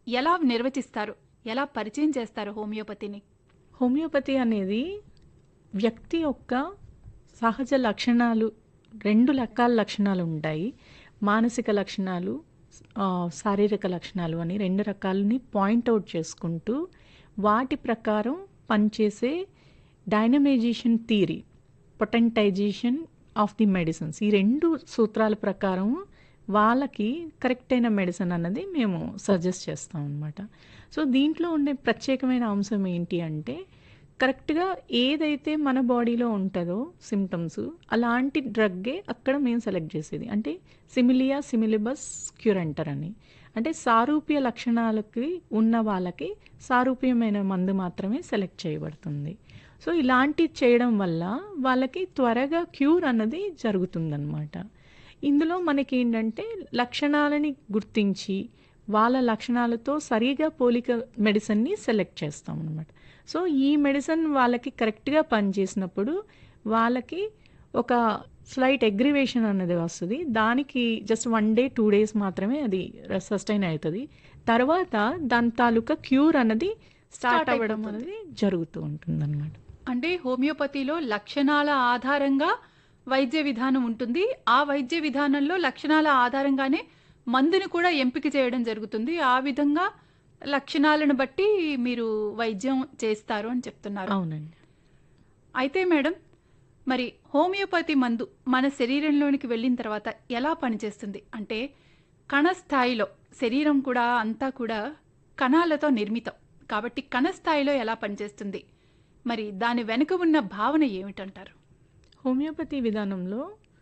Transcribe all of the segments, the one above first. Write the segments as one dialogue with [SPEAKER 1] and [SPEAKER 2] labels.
[SPEAKER 1] ఎలా నిర్వచిస్తారు ఎలా పరిచయం చేస్తారు హోమియోపతిని
[SPEAKER 2] హోమియోపతి అనేది వ్యక్తి యొక్క సహజ లక్షణాలు రెండు రకాల లక్షణాలు ఉంటాయి మానసిక లక్షణాలు ఆ, శారీరక లక్షణాలు అని రెండు రకాలని పాయింట్అవుట్ చేసుకుంటూ వాటి ప్రకారం పనిచేసే dynamisation theory potentisation of the medicines ఈ రెండు సూత్రాల ప్రకారం వాళ్ళకి కరెక్ట్ అయిన మెడిసిన్ అన్నది మేము సజెస్ట్ చేస్తాం అనమాట సో దీంట్లో ఉండే ప్రత్యేకమైన అంశం ఏంటి అంటే కరెక్ట్గా ఏదైతే మన బాడీలో ఉంటుందో సిమ్టమ్స్ అలాంటి డ్రగ్గే అక్కడ మేము సెలెక్ట్ చేసేది అంటే సిమిలియా సిమిలిబస్ క్యూరెంటర్ అని అంటే సారూప్య లక్షణాలకి ఉన్న వాళ్ళకి సారూప్యమైన మందు మాత్రమే సెలెక్ట్ చేయబడుతుంది సో ఇలాంటి చేయడం వల్ల వాళ్ళకి త్వరగా క్యూర్ అన్నది జరుగుతుందన్నమాట ఇందులో మనకి ఏంటంటే లక్షణాలని గుర్తించి వాళ్ళ లక్షణాలతో సరిగా పోలిక మెడిసిన్ని సెలెక్ట్ చేస్తాం అనమాట సో ఈ మెడిసిన్ వాళ్ళకి కరెక్ట్గా పనిచేసినప్పుడు వాళ్ళకి ఒక స్లైట్ అగ్రివేషన్ అన్నది వస్తుంది దానికి just one day two days మాత్రమే అది సస్టైన్ అవుతుంది తర్వాత దాని తాలూకా క్యూర్ అన్నది స్టార్ట్ అవ్వడం
[SPEAKER 1] అయిపోతుంది.
[SPEAKER 2] అనేది జరుగుతూ ఉంటుంది
[SPEAKER 1] అంటే హోమియోపతిలో లక్షణాల ఆధారంగా వైద్య విధానం ఉంటుంది ఆ వైద్య విధానంలో లక్షణాల ఆధారంగానే మందుని కూడా ఎంపిక చేయడం జరుగుతుంది ఆ విధంగా లక్షణాలను బట్టి మీరు వైద్యం చేస్తారు అని చెప్తున్నారు
[SPEAKER 2] అవునండి
[SPEAKER 1] అయితే మేడం మరి హోమియోపతి మందు మన శరీరంలోనికి వెళ్ళిన తర్వాత ఎలా పనిచేస్తుంది అంటే కణ స్థాయిలో శరీరం కూడా అంతా కూడా కణాలతో నిర్మితం కాబట్టి కణ స్థాయిలో ఎలా పనిచేస్తుంది మరి దాని వెనుక ఉన్న భావన ఏమిటంటారు
[SPEAKER 2] హోమియోపతి విధానంలో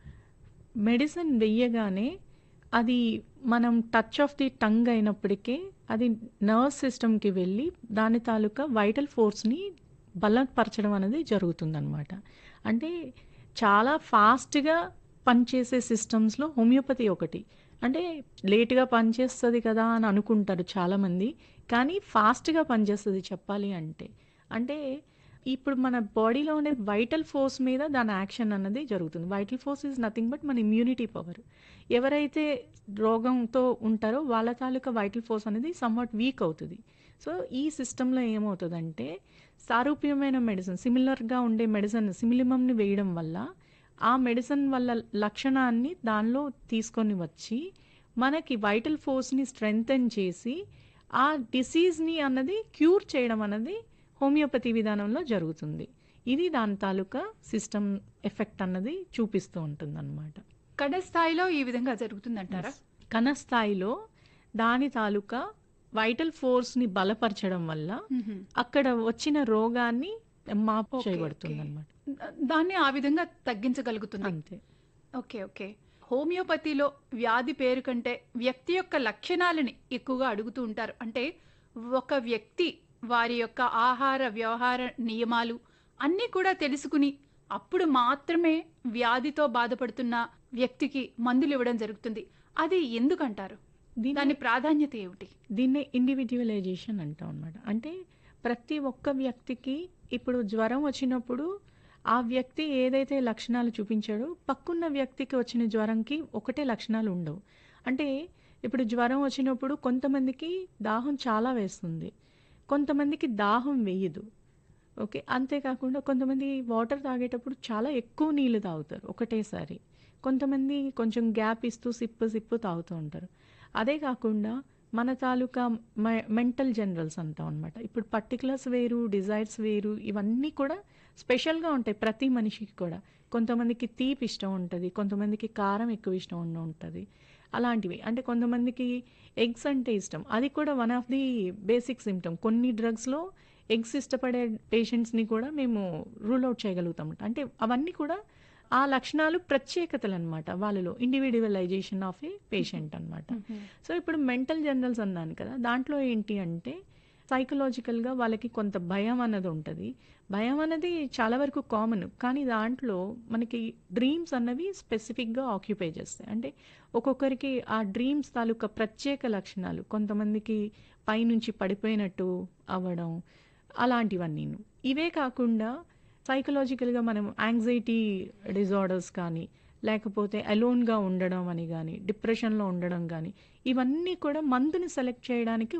[SPEAKER 2] మెడిసిన్ వెయ్యగానే అది మనం టచ్ ఆఫ్ ది టంగ్ అయినప్పటికీ అది నర్వ్ సిస్టమ్కి వెళ్ళి దాని తాలూకా వైటల్ ఫోర్స్ని బలపరచడం అనేది జరుగుతుందన్నమాట అంటే చాలా ఫాస్ట్గా పనిచేసే సిస్టమ్స్లో హోమియోపతి ఒకటి అంటే లేట్గా పనిచేస్తుంది కదా అని అనుకుంటారు చాలామంది కానీ ఫాస్ట్గా పనిచేస్తుంది చెప్పాలి అంటే అంటే ఇప్పుడు మన బాడీలో ఉండే వైటల్ ఫోర్స్ మీద దాని యాక్షన్ అన్నది జరుగుతుంది vital force is nothing but మన ఇమ్యూనిటీ పవర్ ఎవరైతే రోగంతో ఉంటారో వాళ్ళ తాలూకా వైటల్ ఫోర్స్ అనేది సమ్వాట్ వీక్ అవుతుంది సో ఈ సిస్టంలో ఏమవుతుందంటే సారూప్యమైన మెడిసిన్ సిమిలర్గా ఉండే మెడిసిన్ సిమిలిమంని వేయడం వల్ల ఆ మెడిసిన్ వల్ల లక్షణాన్ని దానిలో తీసుకొని వచ్చి మనకి వైటల్ ఫోర్స్ని స్ట్రెంగ్తన్ చేసి ఆ డిసీజ్ని అన్నది క్యూర్ చేయడం అన్నది హోమియోపతి విధానంలో జరుగుతుంది ఇది దాని తాలూకా సిస్టమ్ ఎఫెక్ట్ అన్నది చూపిస్తూ ఉంటుంది అనమాట
[SPEAKER 1] కణ స్థాయిలో ఈ విధంగా జరుగుతుందంటారా
[SPEAKER 2] కణ స్థాయిలో దాని తాలూకా వైటల్ ఫోర్స్ని బలపరచడం వల్ల
[SPEAKER 1] మ్మ్.
[SPEAKER 2] అక్కడ వచ్చిన రోగాన్ని మాపు
[SPEAKER 1] ఓకే,
[SPEAKER 2] చేయబడుతుంది
[SPEAKER 1] ఓకే.
[SPEAKER 2] అనమాట
[SPEAKER 1] దా- దాన్ని ఆ విధంగా తగ్గించగలుగుతుంది
[SPEAKER 2] అంతే
[SPEAKER 1] ఓకే ఓకే హోమియోపతిలో వ్యాధి పేరు కంటే వ్యక్తి యొక్క లక్షణాలని ఎక్కువగా అడుగుతూ ఉంటారు అంటే ఒక వ్యక్తి వారి యొక్క ఆహార వ్యవహార నియమాలు అన్నీ కూడా తెలుసుకుని అప్పుడు మాత్రమే వ్యాధితో బాధపడుతున్న వ్యక్తికి మందులు ఇవ్వడం జరుగుతుంది అది ఎందుకంటారు
[SPEAKER 2] దీన్ని
[SPEAKER 1] దాని ప్రాధాన్యత ఏమిటి
[SPEAKER 2] దీన్నే ఇండివిజువలైజేషన్ అంటాం అనమాట అంటే ప్రతి ఒక్క వ్యక్తికి ఇప్పుడు జ్వరం వచ్చినప్పుడు ఆ వ్యక్తి ఏదైతే లక్షణాలు చూపించాడో పక్కున్న వ్యక్తికి వచ్చిన జ్వరంకి ఒకటే లక్షణాలు ఉండవు అంటే ఇప్పుడు జ్వరం వచ్చినప్పుడు కొంతమందికి దాహం చాలా వేస్తుంది కొంతమందికి దాహం వేయదు ఓకే అంతేకాకుండా కొంతమంది వాటర్ తాగేటప్పుడు చాలా ఎక్కువ నీళ్ళు తాగుతారు ఒకటేసారి కొంతమంది కొంచెం గ్యాప్ ఇస్తూ సిప్పు సిప్పు తాగుతూ ఉంటారు అదే కాకుండా మన తాలూకా మెంటల్ జనరల్స్ అంటాం అనమాట ఇప్పుడు పర్టికులర్స్ వేరు డిజైర్స్ వేరు ఇవన్నీ కూడా స్పెషల్గా ఉంటాయి ప్రతి మనిషికి కూడా కొంతమందికి తీపి ఇష్టం ఉంటుంది కొంతమందికి కారం ఎక్కువ ఇష్టం ఉండి ఉంటుంది అలాంటివి అంటే కొంతమందికి ఎగ్స్ అంటే ఇష్టం అది కూడా one of the basic symptom కొన్ని డ్రగ్స్లో ఎగ్స్ ఇష్టపడే పేషెంట్స్ని కూడా మేము రూల్ అవుట్ చేయగలుగుతాం అంటే అవన్నీ కూడా ఆ లక్షణాలు ప్రత్యేకతలు అనమాట వాళ్ళలో ఇండివిజువలైజేషన్ ఆఫ్ ఏ పేషెంట్ అనమాట సో ఇప్పుడు మెంటల్ జనరల్స్ అన్నాను కదా దాంట్లో ఏంటి అంటే సైకలాజికల్గా వాళ్ళకి కొంత భయం అన్నది ఉంటుంది భయం అనేది చాలా వరకు కామన్ కానీ దాంట్లో మనకి డ్రీమ్స్ అన్నవి స్పెసిఫిక్గా ఆక్యుపై చేస్తాయి అంటే ఒక్కొక్కరికి ఆ డ్రీమ్స్ తాలూకా ప్రత్యేక లక్షణాలు కొంతమందికి పైనుంచి పడిపోయినట్టు అవ్వడం అలాంటివన్నీ ఇవే కాకుండా సైకలాజికల్గా మనం యాంగ్జైటీ డిజార్డర్స్ కానీ లేకపోతే అలోన్గా ఉండడం అని కానీ డిప్రెషన్లో ఉండడం కానీ ఇవన్నీ కూడా మందుని సెలెక్ట్ చేయడానికి